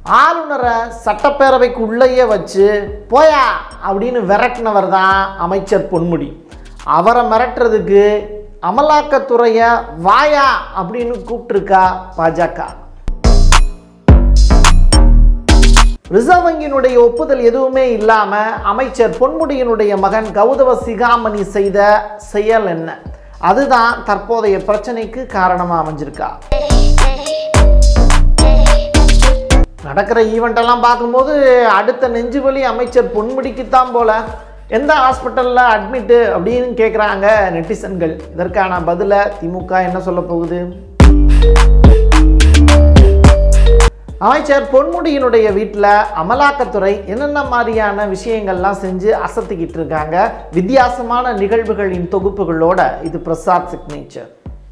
ஆளுநரை சட்டப்பேரவைக்கு உள்ளேயே வச்சு போயா அப்படின்னு விரட்டினவர் தான் அமைச்சர் பொன்முடி அவரை மிரட்டுறதுக்கு அமலாக்கத்துறையை வாயா அப்படின்னு கூப்பிட்டுருக்கா பாஜக ரிசர்வ் வங்கியினுடைய ஒப்புதல் எதுவுமே இல்லாமல் அமைச்சர் பொன்முடியினுடைய மகன் கௌதவ சிகாமணி செய்த செயல் என்ன அதுதான் தற்போதைய பிரச்சனைக்கு காரணமாக அமைஞ்சிருக்கா நடக்கிற ஈவெண்ட் எல்லாம் பார்க்கும்போது அடுத்த நெஞ்சு வலி அமைச்சர் பொன்முடிக்குத்தான் போல எந்த ஹாஸ்பிட்டலில் அட்மிட்டு அப்படின்னு கேட்குறாங்க நெட்டிசன்கள் இதற்கான பதிலை திமுக என்ன சொல்ல போகுது அமைச்சர் பொன்முடியினுடைய வீட்டில் அமலாக்கத்துறை என்னென்ன மாதிரியான விஷயங்கள்லாம் செஞ்சு அசத்திக்கிட்டு இருக்காங்க வித்தியாசமான நிகழ்வுகளின் தொகுப்புகளோட இது பிரசாத் சிக்னேச்சர்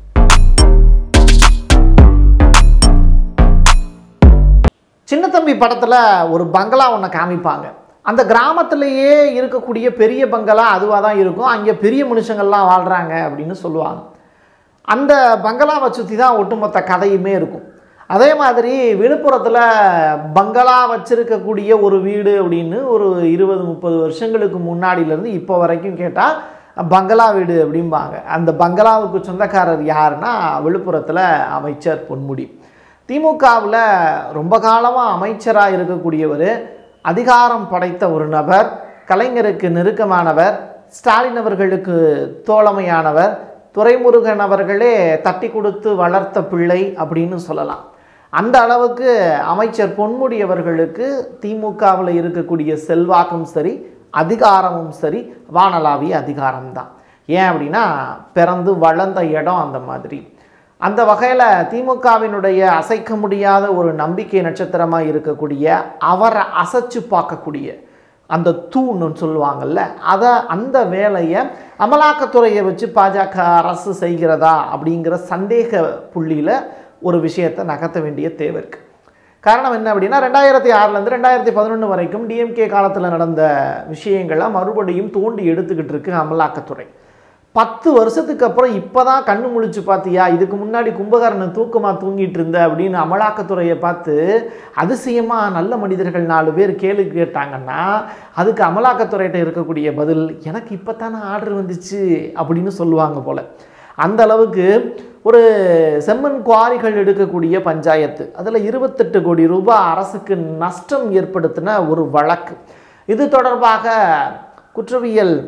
சின்னத்தம்பி படத்தில் ஒரு பங்களா ஒன்று காமிப்பாங்க அந்த கிராமத்திலேயே இருக்கக்கூடிய பெரிய பங்களா அதுவாக தான் இருக்கும் அங்கே பெரிய மனுஷங்கள்லாம் வாழ்கிறாங்க அப்படின்னு சொல்லுவாங்க அந்த பங்களாவை சுற்றி தான் ஒட்டுமொத்த கதையுமே இருக்கும் அதே மாதிரி விழுப்புரத்தில் பங்களா வச்சிருக்கக்கூடிய ஒரு வீடு அப்படின்னு ஒரு இருபது முப்பது வருஷங்களுக்கு முன்னாடியிலேருந்து இப்போ வரைக்கும் கேட்டால் பங்களா வீடு அப்படிம்பாங்க அந்த பங்களாவுக்கு சொந்தக்காரர் யாருன்னா விழுப்புரத்தில் அமைச்சர் பொன்முடி திமுகவில் ரொம்ப காலமாக அமைச்சராக இருக்கக்கூடியவர் அதிகாரம் படைத்த ஒரு நபர் கலைஞருக்கு நெருக்கமானவர் ஸ்டாலின் அவர்களுக்கு தோழமையானவர் துரைமுருகன் அவர்களே தட்டி கொடுத்து வளர்த்த பிள்ளை அப்படின்னு சொல்லலாம் அந்த அளவுக்கு அமைச்சர் பொன்முடி அவர்களுக்கு திமுகவில் இருக்கக்கூடிய செல்வாக்கும் சரி அதிகாரமும் சரி வானலாவிய அதிகாரம்தான் ஏன் அப்படின்னா பிறந்து வளர்ந்த இடம் அந்த மாதிரி அந்த வகையில் திமுகவினுடைய அசைக்க முடியாத ஒரு நம்பிக்கை நட்சத்திரமாக இருக்கக்கூடிய அவரை அசைச்சு பார்க்கக்கூடிய அந்த தூண்னு சொல்லுவாங்கல்ல அதை அந்த வேலையை அமலாக்கத்துறையை வச்சு பாஜக அரசு செய்கிறதா அப்படிங்கிற சந்தேக புள்ளியில் ஒரு விஷயத்தை நகர்த்த வேண்டிய தேவை இருக்குது காரணம் என்ன அப்படின்னா ரெண்டாயிரத்தி ஆறுலேருந்து ரெண்டாயிரத்தி பதினொன்று வரைக்கும் டிஎம்கே காலத்தில் நடந்த விஷயங்களை மறுபடியும் தோண்டி எடுத்துக்கிட்டு இருக்கு அமலாக்கத்துறை பத்து வருஷத்துக்கு அப்புறம் இப்போ தான் கண்ணு முழிச்சு பார்த்தியா இதுக்கு முன்னாடி கும்பகாரனை தூக்கமாக தூங்கிட்டு இருந்த அப்படின்னு அமலாக்கத்துறையை பார்த்து அதிசயமாக நல்ல மனிதர்கள் நாலு பேர் கேள்வி கேட்டாங்கன்னா அதுக்கு அமலாக்கத்துறையிட்ட இருக்கக்கூடிய பதில் எனக்கு இப்போ தானே ஆர்டர் வந்துச்சு அப்படின்னு சொல்லுவாங்க போல் அந்த அளவுக்கு ஒரு செம்மண் குவாரிகள் எடுக்கக்கூடிய பஞ்சாயத்து அதில் இருபத்தெட்டு கோடி ரூபாய் அரசுக்கு நஷ்டம் ஏற்படுத்தின ஒரு வழக்கு இது தொடர்பாக குற்றவியல்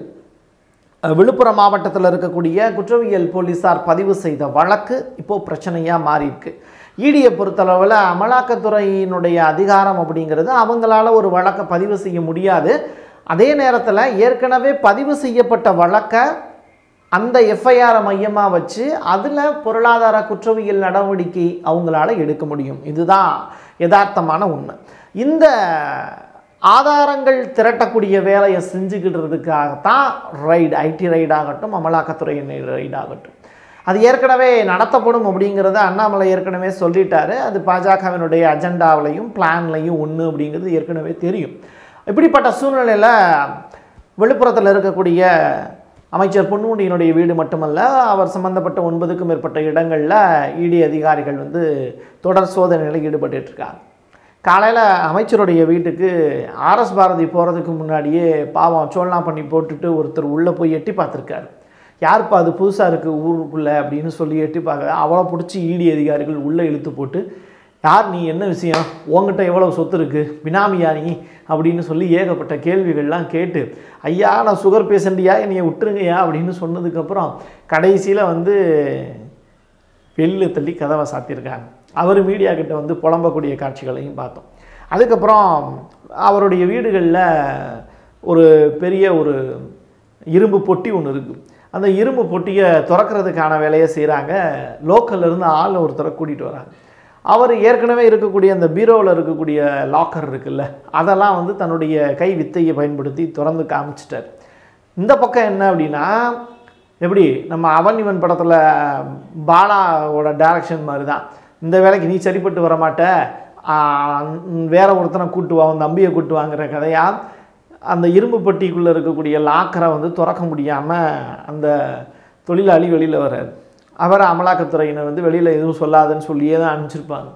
விழுப்புரம் மாவட்டத்தில் இருக்கக்கூடிய குற்றவியல் போலீஸார் பதிவு செய்த வழக்கு இப்போது பிரச்சனையாக மாறியிருக்கு ஈடியை பொறுத்தளவில் அமலாக்கத்துறையினுடைய அதிகாரம் அப்படிங்கிறது அவங்களால ஒரு வழக்கை பதிவு செய்ய முடியாது அதே நேரத்தில் ஏற்கனவே பதிவு செய்யப்பட்ட வழக்கை அந்த எஃப்ஐஆரை மையமாக வச்சு அதில் பொருளாதார குற்றவியல் நடவடிக்கை அவங்களால எடுக்க முடியும் இதுதான் யதார்த்தமான உண்மை இந்த ஆதாரங்கள் திரட்டக்கூடிய வேலையை செஞ்சுக்கிட்டுறதுக்காகத்தான் ரைடு ஐடி ரைட் ஆகட்டும் அமலாக்கத்துறையின் ரைட் ஆகட்டும் அது ஏற்கனவே நடத்தப்படும் அப்படிங்கிறத அண்ணாமலை ஏற்கனவே சொல்லிட்டாரு அது பாஜகவினுடைய அஜெண்டாவிலையும் பிளான்லையும் ஒன்று அப்படிங்கிறது ஏற்கனவே தெரியும் இப்படிப்பட்ட சூழ்நிலையில் விழுப்புரத்தில் இருக்கக்கூடிய அமைச்சர் பொன்முடியினுடைய வீடு மட்டுமல்ல அவர் சம்பந்தப்பட்ட ஒன்பதுக்கும் மேற்பட்ட இடங்களில் இடி அதிகாரிகள் வந்து தொடர் சோதனையில் ஈடுபட்டு இருக்காங்க காலையில் அமைச்சருடைய வீட்டுக்கு ஆர்எஸ் பாரதி போகிறதுக்கு முன்னாடியே பாவம் சோழனா பண்ணி போட்டுட்டு ஒருத்தர் உள்ளே போய் எட்டி பார்த்துருக்காரு யாருப்பா அது புதுசாக இருக்குது ஊருக்குள்ளே அப்படின்னு சொல்லி எட்டி பார்க்க அவளை பிடிச்சி இடி அதிகாரிகள் உள்ளே இழுத்து போட்டு யார் நீ என்ன விஷயம் உங்ககிட்ட எவ்வளோ சொத்து இருக்குது பினாமியா நீ அப்படின்னு சொல்லி ஏகப்பட்ட கேள்விகள்லாம் கேட்டு ஐயா நான் சுகர் பேஷண்ட்டியா என்னைய விட்டுருங்கய்யா அப்படின்னு சொன்னதுக்கப்புறம் கடைசியில் வந்து வெளில தள்ளி கதவை சாத்தியிருக்காங்க அவர் மீடியா கிட்ட வந்து புலம்பக்கூடிய காட்சிகளையும் பார்த்தோம் அதுக்கப்புறம் அவருடைய வீடுகளில் ஒரு பெரிய ஒரு இரும்பு பொட்டி ஒன்று இருக்குது அந்த இரும்பு பொட்டியை திறக்கிறதுக்கான வேலையை செய்கிறாங்க லோக்கல்லேருந்து ஆள் ஒருத்தரை கூட்டிகிட்டு வராங்க அவர் ஏற்கனவே இருக்கக்கூடிய அந்த பீரோவில் இருக்கக்கூடிய லாக்கர் இருக்குல்ல அதெல்லாம் வந்து தன்னுடைய கை வித்தையை பயன்படுத்தி திறந்து காமிச்சிட்டார் இந்த பக்கம் என்ன அப்படின்னா எப்படி நம்ம அவன் இவன் படத்தில் பாலாவோட டைரக்ஷன் மாதிரி தான் இந்த வேலைக்கு நீ சரிப்பட்டு வர மாட்ட ஆஹ் வேற ஒருத்தனை கூட்டு வா உன் தம்பியை கூட்டு வாங்குற கதையா அந்த இரும்பு பெட்டிக்குள்ளே இருக்கக்கூடிய லாக்கரை வந்து திறக்க முடியாமல் அந்த தொழிலாளி வெளியில் வர்றாரு அவரை அமலாக்கத்துறையினர் வந்து வெளியில் எதுவும் சொல்லாதுன்னு சொல்லியே தான் அனுப்பிச்சிருப்பாங்க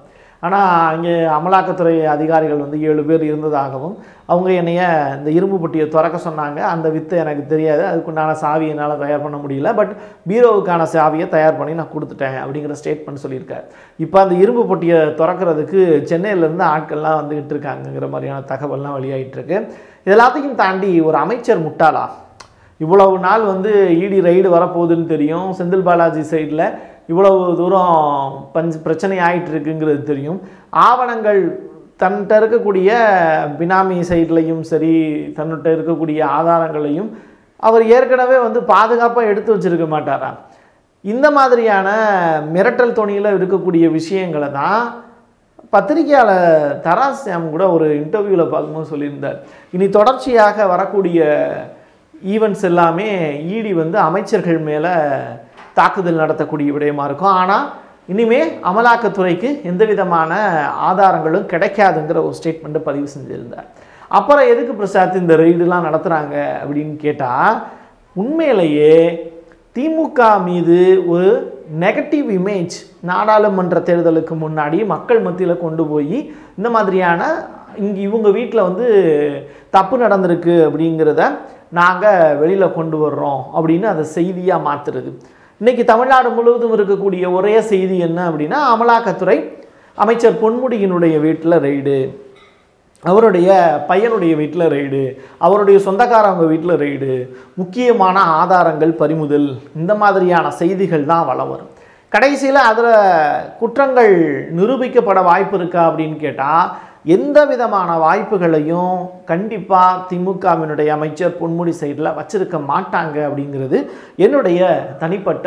ஆனால் அங்கே அமலாக்கத்துறை அதிகாரிகள் வந்து ஏழு பேர் இருந்ததாகவும் அவங்க என்னைய இந்த இரும்பு பெட்டியை திறக்க சொன்னாங்க அந்த வித்தை எனக்கு தெரியாது அதுக்குண்டான சாவி என்னால் தயார் பண்ண முடியல பட் பீரோவுக்கான சாவியை தயார் பண்ணி நான் கொடுத்துட்டேன் அப்படிங்கிற ஸ்டேட்மெண்ட் சொல்லியிருக்காரு இப்போ அந்த இரும்பு பொட்டியை திறக்கிறதுக்கு சென்னையிலேருந்து ஆட்கள்லாம் வந்துக்கிட்டு இருக்காங்கங்கிற மாதிரியான தகவல்லாம் வெளியாகிட்டு இருக்கு இது எல்லாத்தையும் தாண்டி ஒரு அமைச்சர் முட்டாளா இவ்வளவு நாள் வந்து இடி ரைடு வரப்போகுதுன்னு தெரியும் செந்தில் பாலாஜி சைடில் இவ்வளவு தூரம் பஞ்ச் பிரச்சனை ஆயிட்டு இருக்குங்கிறது தெரியும் ஆவணங்கள் தன்கிட்ட இருக்கக்கூடிய பினாமி சைட்லையும் சரி தன்னிட்ட இருக்கக்கூடிய ஆதாரங்களையும் அவர் ஏற்கனவே வந்து பாதுகாப்பாக எடுத்து வச்சிருக்க மாட்டாரா இந்த மாதிரியான மிரட்டல் துணியில் இருக்கக்கூடிய விஷயங்களை தான் பத்திரிகையாளர் தராசியாம் கூட ஒரு இன்டர்வியூவில் பார்க்கும்போது சொல்லியிருந்தார் இனி தொடர்ச்சியாக வரக்கூடிய ஈவெண்ட்ஸ் எல்லாமே ஈடி வந்து அமைச்சர்கள் மேலே தாக்குதல் நடத்தக்கூடிய விடயமா இருக்கும் ஆனால் இனிமே அமலாக்கத்துறைக்கு எந்த விதமான ஆதாரங்களும் கிடைக்காதுங்கிற ஒரு ஸ்டேட்மெண்ட்டை பதிவு செஞ்சிருந்தார் அப்புறம் எதுக்கு பிரசாத் இந்த ரெய்டுலாம் நடத்துகிறாங்க அப்படின்னு கேட்டால் உண்மையிலேயே திமுக மீது ஒரு நெகட்டிவ் இமேஜ் நாடாளுமன்ற தேர்தலுக்கு முன்னாடி மக்கள் மத்தியில் கொண்டு போய் இந்த மாதிரியான இங்கே இவங்க வீட்டில் வந்து தப்பு நடந்திருக்கு அப்படிங்கிறத நாங்கள் வெளியில் கொண்டு வர்றோம் அப்படின்னு அதை செய்தியாக மாற்றுறது இன்றைக்கி தமிழ்நாடு முழுவதும் இருக்கக்கூடிய ஒரே செய்தி என்ன அப்படின்னா அமலாக்கத்துறை அமைச்சர் பொன்முடியினுடைய வீட்டில் ரெய்டு அவருடைய பையனுடைய வீட்டில் ரெய்டு அவருடைய சொந்தக்காரவங்க வீட்டில் ரெய்டு முக்கியமான ஆதாரங்கள் பறிமுதல் இந்த மாதிரியான செய்திகள் தான் வளம் வரும் கடைசியில் அதில் குற்றங்கள் நிரூபிக்கப்பட வாய்ப்பு இருக்கா அப்படின்னு கேட்டால் எந்த விதமான வாய்ப்புகளையும் கண்டிப்பாக திமுகவினுடைய அமைச்சர் பொன்முடி சைடில் வச்சிருக்க மாட்டாங்க அப்படிங்கிறது என்னுடைய தனிப்பட்ட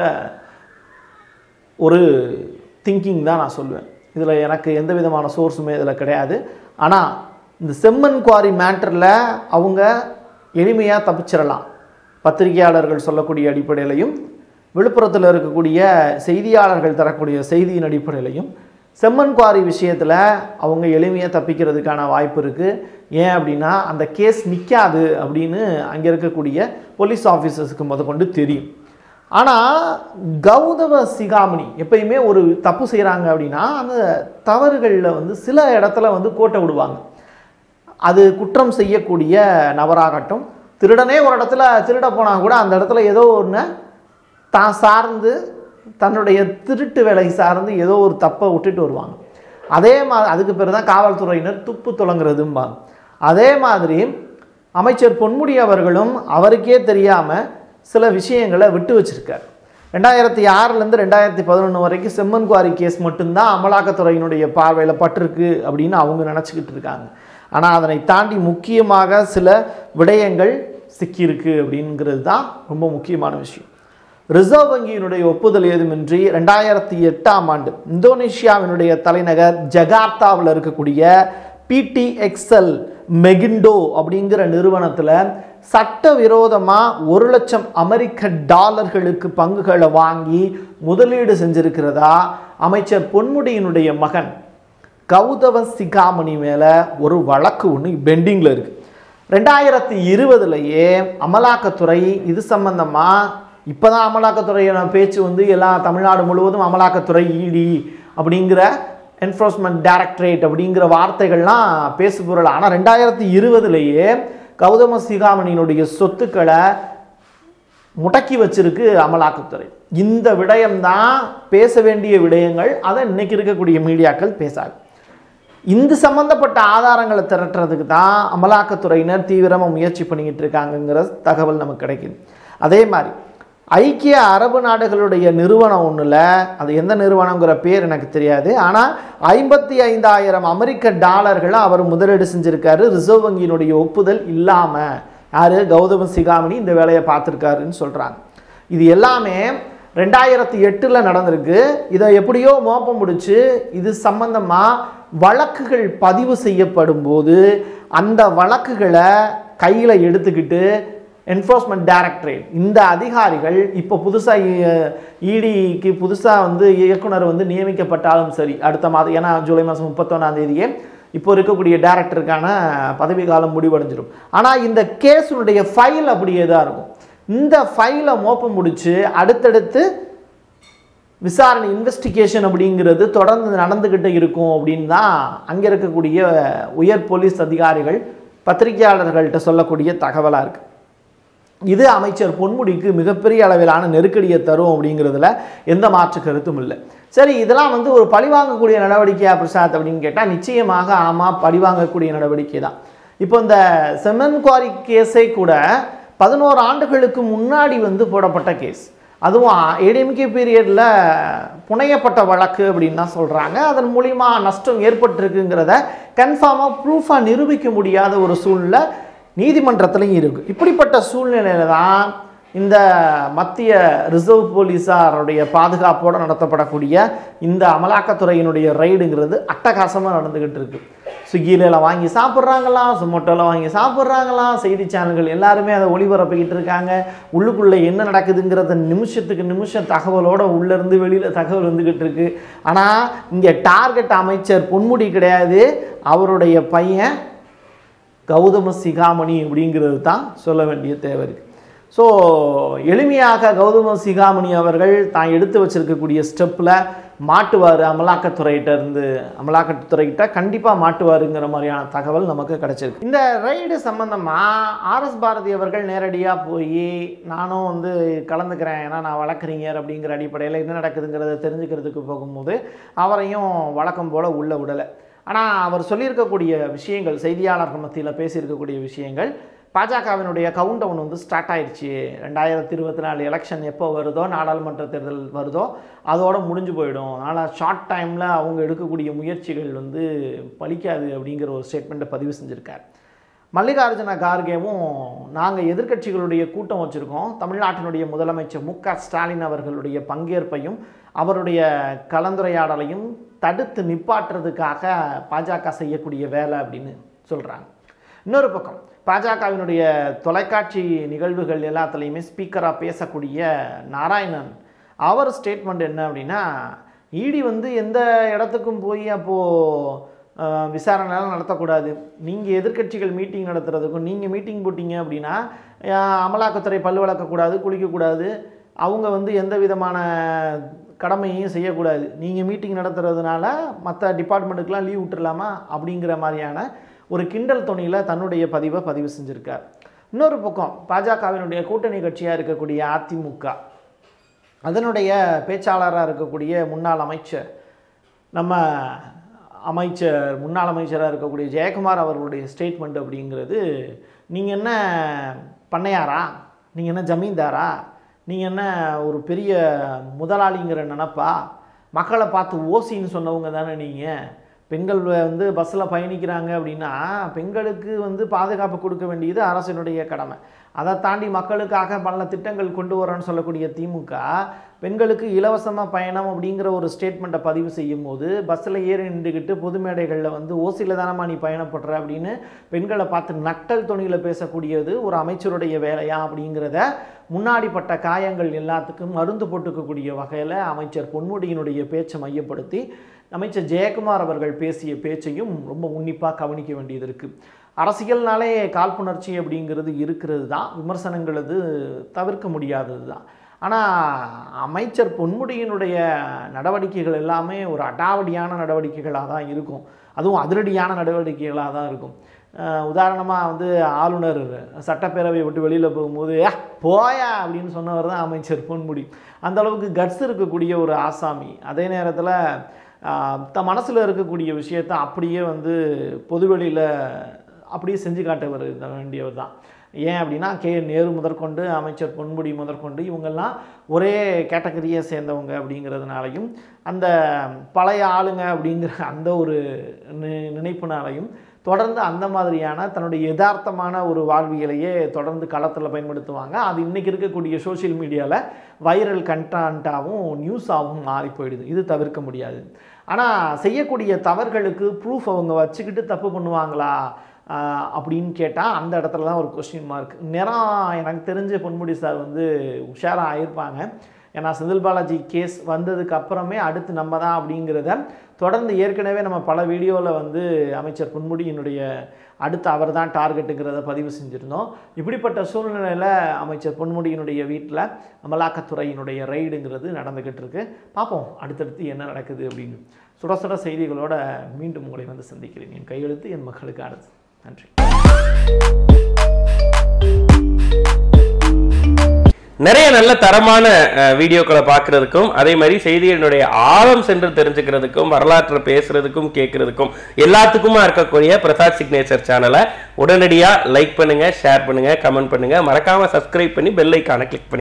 ஒரு திங்கிங் தான் நான் சொல்லுவேன் இதில் எனக்கு எந்த விதமான சோர்ஸுமே இதில் கிடையாது ஆனால் இந்த செம்மன் குவாரி மேட்டரில் அவங்க எளிமையாக தப்பிச்சிடலாம் பத்திரிகையாளர்கள் சொல்லக்கூடிய அடிப்படையிலையும் விழுப்புரத்தில் இருக்கக்கூடிய செய்தியாளர்கள் தரக்கூடிய செய்தியின் அடிப்படையிலையும் செம்மன் குவாரி விஷயத்தில் அவங்க எளிமையாக தப்பிக்கிறதுக்கான வாய்ப்பு இருக்குது ஏன் அப்படின்னா அந்த கேஸ் நிற்காது அப்படின்னு அங்கே இருக்கக்கூடிய போலீஸ் ஆஃபீஸர்ஸுக்கு முதற்கொண்டு தெரியும் ஆனால் கௌதம சிகாமணி எப்பயுமே ஒரு தப்பு செய்கிறாங்க அப்படின்னா அந்த தவறுகளில் வந்து சில இடத்துல வந்து கோட்டை விடுவாங்க அது குற்றம் செய்யக்கூடிய நபராகட்டும் திருடனே ஒரு இடத்துல திருட போனால் கூட அந்த இடத்துல ஏதோ ஒன்று தான் சார்ந்து தன்னுடைய திருட்டு வேலை சார்ந்து ஏதோ ஒரு தப்பை விட்டுட்டு வருவாங்க அதே மாதிரி அதுக்கு பேர் தான் காவல்துறையினர் துப்பு தொடங்குறதும்பாங்க அதே மாதிரி அமைச்சர் பொன்முடி அவர்களும் அவருக்கே தெரியாமல் சில விஷயங்களை விட்டு வச்சிருக்கார் ரெண்டாயிரத்தி ஆறுலேருந்து ரெண்டாயிரத்தி பதினொன்று வரைக்கும் செம்மன் குவாரி கேஸ் மட்டும்தான் அமலாக்கத்துறையினுடைய பார்வையில் பட்டிருக்கு அப்படின்னு அவங்க நினச்சிக்கிட்டு இருக்காங்க ஆனால் அதனை தாண்டி முக்கியமாக சில விடயங்கள் சிக்கியிருக்கு அப்படிங்கிறது தான் ரொம்ப முக்கியமான விஷயம் ரிசர்வ் வங்கியினுடைய ஒப்புதல் ஏதுமின்றி ரெண்டாயிரத்தி எட்டாம் ஆண்டு இந்தோனேஷியாவினுடைய தலைநகர் ஜகார்த்தாவில் இருக்கக்கூடிய பிடிஎக்ஸ்எல் மெகிண்டோ அப்படிங்கிற நிறுவனத்தில் சட்டவிரோதமாக ஒரு லட்சம் அமெரிக்க டாலர்களுக்கு பங்குகளை வாங்கி முதலீடு செஞ்சிருக்கிறதா அமைச்சர் பொன்முடியினுடைய மகன் கௌதவ சிகாமணி மேலே ஒரு வழக்கு ஒன்று பெண்டிங்கில் இருக்குது ரெண்டாயிரத்தி இருபதுலையே அமலாக்கத்துறை இது சம்பந்தமாக இப்போ தான் அமலாக்கத்துறையான பேச்சு வந்து எல்லா தமிழ்நாடு முழுவதும் அமலாக்கத்துறை இடி அப்படிங்கிற என்ஃபோர்ஸ்மெண்ட் டைரக்டரேட் அப்படிங்கிற வார்த்தைகள்லாம் பேசுபொருள் ஆனால் ரெண்டாயிரத்தி இருபதுலேயே கௌதம சிகாமணியினுடைய சொத்துக்களை முடக்கி வச்சிருக்கு அமலாக்கத்துறை இந்த விடயம்தான் பேச வேண்டிய விடயங்கள் அதை இன்னைக்கு இருக்கக்கூடிய மீடியாக்கள் பேசாது இந்த சம்பந்தப்பட்ட ஆதாரங்களை திரட்டுறதுக்கு தான் அமலாக்கத்துறையினர் தீவிரமாக முயற்சி பண்ணிக்கிட்டு இருக்காங்கங்கிற தகவல் நமக்கு கிடைக்குது அதே மாதிரி ஐக்கிய அரபு நாடுகளுடைய நிறுவனம் ஒன்றில் அது எந்த நிறுவனங்கிற பேர் எனக்கு தெரியாது ஆனால் ஐம்பத்தி ஐந்தாயிரம் அமெரிக்க டாலர்களை அவர் முதலீடு செஞ்சுருக்காரு ரிசர்வ் வங்கியினுடைய ஒப்புதல் இல்லாமல் யார் கௌதம சிகாமணி இந்த வேலையை பார்த்துருக்காருன்னு சொல்கிறாங்க இது எல்லாமே ரெண்டாயிரத்தி எட்டில் நடந்திருக்கு இதை எப்படியோ மோப்பம் முடிச்சு இது சம்பந்தமாக வழக்குகள் பதிவு செய்யப்படும் போது அந்த வழக்குகளை கையில் எடுத்துக்கிட்டு என்ஃபோர்ஸ்மெண்ட் டைரக்டரேட் இந்த அதிகாரிகள் இப்போ புதுசாக இடிக்கு புதுசாக வந்து இயக்குனர் வந்து நியமிக்கப்பட்டாலும் சரி அடுத்த மாதம் ஏன்னா ஜூலை மாதம் முப்பத்தொன்னாம் தேதியே இப்போ இருக்கக்கூடிய டைரக்டருக்கான பதவி காலம் முடிவடைஞ்சிடும் ஆனால் இந்த கேஸுடைய ஃபைல் அப்படியே தான் இருக்கும் இந்த ஃபைலை மோப்பம் முடிச்சு அடுத்தடுத்து விசாரணை இன்வெஸ்டிகேஷன் அப்படிங்கிறது தொடர்ந்து நடந்துக்கிட்டு இருக்கும் அப்படின்னு தான் அங்கே இருக்கக்கூடிய உயர் போலீஸ் அதிகாரிகள் பத்திரிகையாளர்கள்ட்ட சொல்லக்கூடிய தகவலாக இருக்குது இது அமைச்சர் பொன்முடிக்கு மிகப்பெரிய அளவிலான நெருக்கடியை தரும் அப்படிங்கிறதுல எந்த மாற்று கருத்தும் இல்லை சரி இதெல்லாம் வந்து ஒரு பழிவாங்கக்கூடிய நடவடிக்கையா பிரசாத் அப்படின்னு கேட்டால் நிச்சயமாக ஆமாம் பழிவாங்கக்கூடிய நடவடிக்கை தான் இப்போ இந்த செமன் குவாரி கேஸை கூட பதினோரு ஆண்டுகளுக்கு முன்னாடி வந்து போடப்பட்ட கேஸ் அதுவும் ஏடிஎம்கே பீரியடில் புனையப்பட்ட வழக்கு அப்படின்னு தான் சொல்கிறாங்க அதன் மூலிமா நஷ்டம் ஏற்பட்டிருக்குங்கிறத கன்ஃபார்மாக ப்ரூஃபாக நிரூபிக்க முடியாத ஒரு சூழ்நிலை நீதிமன்றத்திலையும் இருக்குது இப்படிப்பட்ட சூழ்நிலையில தான் இந்த மத்திய ரிசர்வ் போலீஸாருடைய பாதுகாப்போடு நடத்தப்படக்கூடிய இந்த அமலாக்கத்துறையினுடைய ரைடுங்கிறது அட்டகாசமாக நடந்துக்கிட்டு இருக்கு ஸ்விக்கியில் வாங்கி சாப்பிட்றாங்களாம் சொமோட்டோவில் வாங்கி சாப்பிட்றாங்களாம் செய்தி சேனல்கள் எல்லாருமே அதை ஒளிபரப்பிக்கிட்டு இருக்காங்க உள்ளுக்குள்ளே என்ன நடக்குதுங்கிறத நிமிஷத்துக்கு நிமிஷம் தகவலோட உள்ளேருந்து வெளியில் தகவல் வந்துக்கிட்டு இருக்கு ஆனால் இங்கே டார்கெட் அமைச்சர் பொன்முடி கிடையாது அவருடைய பையன் கௌதம சிகாமணி அப்படிங்கிறது தான் சொல்ல வேண்டிய தேவை இருக்குது ஸோ எளிமையாக கௌதம சிகாமணி அவர்கள் தான் எடுத்து வச்சிருக்கக்கூடிய ஸ்டெப்பில் மாட்டுவார் அமலாக்கத்துறையிட்ட இருந்து அமலாக்கத்துறைகிட்ட கண்டிப்பாக மாட்டுவாருங்கிற மாதிரியான தகவல் நமக்கு கிடைச்சிருக்கு இந்த ரைடு சம்மந்தமாக ஆர்எஸ் பாரதி அவர்கள் நேரடியாக போய் நானும் வந்து கலந்துக்கிறேன் ஏன்னா நான் வழக்கறிஞர் அப்படிங்கிற அடிப்படையில் என்ன நடக்குதுங்கிறத தெரிஞ்சுக்கிறதுக்கு போகும்போது அவரையும் வழக்கம் போல் உள்ள விடலை ஆனால் அவர் சொல்லியிருக்கக்கூடிய விஷயங்கள் செய்தியாளர்கள் மத்தியில் பேசியிருக்கக்கூடிய விஷயங்கள் பாஜகவினுடைய கவுண்ட் டவுன் வந்து ஸ்டார்ட் ஆயிடுச்சு ரெண்டாயிரத்தி இருபத்தி நாலு எலெக்ஷன் எப்போ வருதோ நாடாளுமன்ற தேர்தல் வருதோ அதோட முடிஞ்சு போயிடும் ஆனால் ஷார்ட் டைமில் அவங்க எடுக்கக்கூடிய முயற்சிகள் வந்து பலிக்காது அப்படிங்கிற ஒரு ஸ்டேட்மெண்ட்டை பதிவு செஞ்சுருக்கார் மல்லிகார்ஜுன கார்கேவும் நாங்கள் எதிர்க்கட்சிகளுடைய கூட்டம் வச்சுருக்கோம் தமிழ்நாட்டினுடைய முதலமைச்சர் மு க ஸ்டாலின் அவர்களுடைய பங்கேற்பையும் அவருடைய கலந்துரையாடலையும் தடுத்து நிப்பாட்டுறதுக்காக பாஜக செய்யக்கூடிய வேலை அப்படின்னு சொல்கிறாங்க இன்னொரு பக்கம் பாஜகவினுடைய தொலைக்காட்சி நிகழ்வுகள் எல்லாத்துலேயுமே ஸ்பீக்கராக பேசக்கூடிய நாராயணன் அவர் ஸ்டேட்மெண்ட் என்ன அப்படின்னா இடி வந்து எந்த இடத்துக்கும் போய் அப்போது விசாரணைலாம் நடத்தக்கூடாது நீங்கள் எதிர்க்கட்சிகள் மீட்டிங் நடத்துறதுக்கும் நீங்கள் மீட்டிங் போட்டீங்க அப்படின்னா அஹ், அமலாக்கத்துறை பல்லு வளர்க்கக்கூடாது குளிக்கக்கூடாது அவங்க வந்து எந்த விதமான கடமையும் செய்யக்கூடாது நீங்கள் மீட்டிங் நடத்துறதுனால மற்ற டிபார்ட்மெண்ட்டுக்கெலாம் லீவ் விட்டுறலாமா அப்படிங்கிற மாதிரியான ஒரு கிண்டல் துணியில் தன்னுடைய பதிவை பதிவு செஞ்சுருக்கார் இன்னொரு பக்கம் பாஜகவினுடைய கூட்டணி கட்சியாக இருக்கக்கூடிய அதிமுக அதனுடைய பேச்சாளராக இருக்கக்கூடிய முன்னாள் அமைச்சர் நம்ம அமைச்சர் முன்னாள் அமைச்சராக இருக்கக்கூடிய ஜெயக்குமார் அவர்களுடைய ஸ்டேட்மெண்ட் அப்படிங்கிறது நீங்கள் என்ன பண்ணையாரா நீங்கள் என்ன ஜமீன்தாரா நீங்கள் என்ன ஒரு பெரிய முதலாளிங்கிற நினப்பா மக்களை பார்த்து ஓசின்னு சொன்னவங்க தானே நீங்கள் பெண்கள் வந்து பஸ்ஸில் பயணிக்கிறாங்க அப்படின்னா பெண்களுக்கு வந்து பாதுகாப்பு கொடுக்க வேண்டியது அரசினுடைய கடமை அதை தாண்டி மக்களுக்காக பல திட்டங்கள் கொண்டு வரேன்னு சொல்லக்கூடிய திமுக பெண்களுக்கு இலவசமாக பயணம் அப்படிங்கிற ஒரு ஸ்டேட்மெண்ட்டை பதிவு செய்யும் போது பஸ்ஸில் ஏறி நின்றுக்கிட்டு பொது மேடைகளில் வந்து ஓசியில் தானம்மா நீ பயணப்படுற அப்படின்னு பெண்களை பார்த்து நட்டல் துணியில் பேசக்கூடியது ஒரு அமைச்சருடைய வேலையா அப்படிங்கிறத முன்னாடிப்பட்ட காயங்கள் எல்லாத்துக்கும் மருந்து போட்டுக்கக்கூடிய வகையில் அமைச்சர் பொன்முடியினுடைய பேச்சை மையப்படுத்தி அமைச்சர் ஜெயக்குமார் அவர்கள் பேசிய பேச்சையும் ரொம்ப உன்னிப்பாக கவனிக்க வேண்டியது இருக்குது அரசியல்னாலே காழ்ப்புணர்ச்சி அப்படிங்கிறது இருக்கிறது தான் விமர்சனங்கள் அது தவிர்க்க முடியாதது தான் ஆனால் அமைச்சர் பொன்முடியினுடைய நடவடிக்கைகள் எல்லாமே ஒரு அடாவடியான நடவடிக்கைகளாக தான் இருக்கும் அதுவும் அதிரடியான நடவடிக்கைகளாக தான் இருக்கும் உதாரணமாக வந்து ஆளுநர் சட்டப்பேரவையை விட்டு வெளியில் போகும்போது "ஏ, போயா அப்படின்னு சொன்னவர் தான் அமைச்சர் பொன்முடி அந்த அளவுக்கு கட்ஸ் இருக்கக்கூடிய ஒரு ஆசாமி அதே நேரத்தில் த மனசில் இருக்கக்கூடிய விஷயத்தை அப்படியே வந்து பொதுவெளியில் அப்படியே செஞ்சு காட்ட வர வேண்டியவர் தான் ஏன் அப்படின்னா கே நேரு முதற்கொண்டு அமைச்சர் பொன்முடி முதற்கொண்டு இவங்கெல்லாம் ஒரே கேட்டகரியை சேர்ந்தவங்க அப்படிங்கிறதுனாலையும் அந்த பழைய ஆளுங்க அப்படிங்கிற அந்த ஒரு நி- நினைப்புனாலையும் தொடர்ந்து அந்த மாதிரியான தன்னுடைய யதார்த்தமான ஒரு வாழ்வியலையே தொடர்ந்து களத்தில் பயன்படுத்துவாங்க அது இன்றைக்கி இருக்கக்கூடிய சோஷியல் மீடியாவில் வைரல் கண்டாகவும் நியூஸாகவும் மாறி போயிடுது இது தவிர்க்க முடியாது ஆனால் செய்யக்கூடிய தவறுகளுக்கு ப்ரூஃப் அவங்க வச்சுக்கிட்டு தப்பு பண்ணுவாங்களா ஆஹ் அப்படின்னு கேட்டால் அந்த இடத்துல தான் ஒரு கொஸ்டின் மார்க் நேரம் எனக்கு தெரிஞ்ச பொன்முடி சார் வந்து உஷாராக ஆயிருப்பாங்க ஏன்னா செந்தில் பாலாஜி கேஸ் வந்ததுக்கு அப்புறமே அடுத்து நம்ம தான் அப்படிங்கிறத தொடர்ந்து ஏற்கனவே நம்ம பல வீடியோவில் வந்து அமைச்சர் பொன்முடியினுடைய அடுத்து அவர் தான் டார்கெட்டுங்கிறத பதிவு செஞ்சுருந்தோம் இப்படிப்பட்ட சூழ்நிலையில் அமைச்சர் பொன்முடியினுடைய வீட்டில் அமலாக்கத்துறையினுடைய ரைடுங்கிறது நடந்துக்கிட்டு இருக்கு பார்ப்போம் அடுத்தடுத்து என்ன நடக்குது அப்படின்னு சுட சுட செய்திகளோட மீண்டும் உங்களை வந்து சந்திக்கிறேன் என் கையெழுத்து என் மக்களுக்கு அடுத்து நன்றி நிறைய நல்ல தரமான அஹ், வீடியோக்களை பார்க்கறதுக்கும் அதே மாதிரி செய்திகளினுடைய ஆழம் சென்று தெரிஞ்சுக்கிறதுக்கும் வரலாற்றை பேசுறதுக்கும் கேட்கறதுக்கும் எல்லாத்துக்குமா இருக்கக்கூடிய பிரசாத் சிக்னேச்சர் சேனலை உடனடியாக லைக் பண்ணுங்க ஷேர் பண்ணுங்க கமெண்ட் பண்ணுங்க மறக்காம சப்ஸ்கிரைப் பண்ணி பெல் ஐக்கானை கிளிக் பண்ணி